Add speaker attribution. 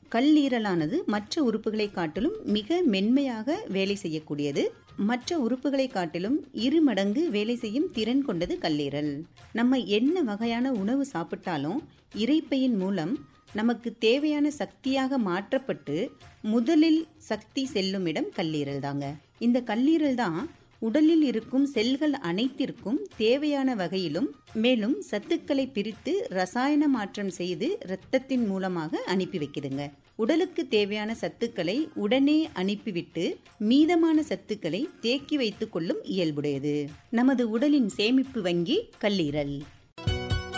Speaker 1: கல்லீரலானது மற்ற உறுப்புகளை காட்டிலும் மிக மென்மையாக வேலை செய்யக்கூடியது மற்ற உறுப்புகளை காட்டிலும் இரு மடங்கு வேலை செய்யும் திறன் கொண்டது கல்லீரல் நம்ம என்ன வகையான உணவு சாப்பிட்டாலும் இறைப்பையின் மூலம் நமக்கு தேவையான சக்தியாக மாற்றப்பட்டு முதலில் சக்தி செல்லும் இடம் கல்லீரல் தாங்க இந்த கல்லீரல் தான் உடலில் இருக்கும் செல்கள் அனைத்திற்கும் தேவையான வகையிலும் மேலும் சத்துக்களை பிரித்து ரசாயன மாற்றம் செய்து இரத்தத்தின் மூலமாக அனுப்பி வைக்குதுங்க உடலுக்கு தேவையான சத்துக்களை உடனே அனுப்பிவிட்டு மீதமான சத்துக்களை தேக்கி வைத்துக் கொள்ளும் இயல்புடையது நமது உடலின் சேமிப்பு வங்கி கல்லீரல்